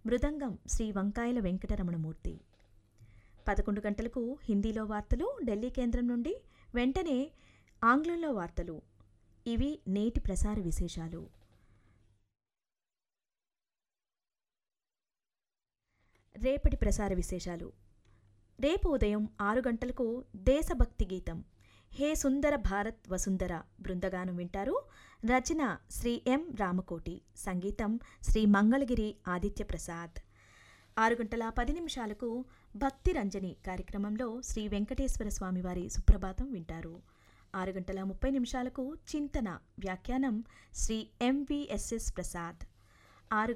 మృదంగం శ్రీ వంకాయల వెంకటరమణమూర్తి పదకొండు గంటలకు హిందీలో వార్తలు ఢిల్లీ కేంద్రం నుండి వెంటనే ఆంగ్లంలో వార్తలు ఇవి నేటి ప్రసార విశేషాలు రేపటి ప్రసార విశేషాలు రేపు ఉదయం ఆరు గంటలకు దేశభక్తి గీతం హే సుందర భారత్ వసుంధర బృందగానం వింటారు రచన శ్రీ ఎం రామకోటి సంగీతం శ్రీ మంగళగిరి ఆదిత్య ప్రసాద్ ఆరు గంటల పది నిమిషాలకు భక్తి రంజని కార్యక్రమంలో శ్రీ వెంకటేశ్వర స్వామివారి సుప్రభాతం వింటారు ఆరు గంటల ముప్పై నిమిషాలకు చింతన వ్యాఖ్యానం శ్రీ ఎంవిఎస్ఎస్ ప్రసాద్ ఆరు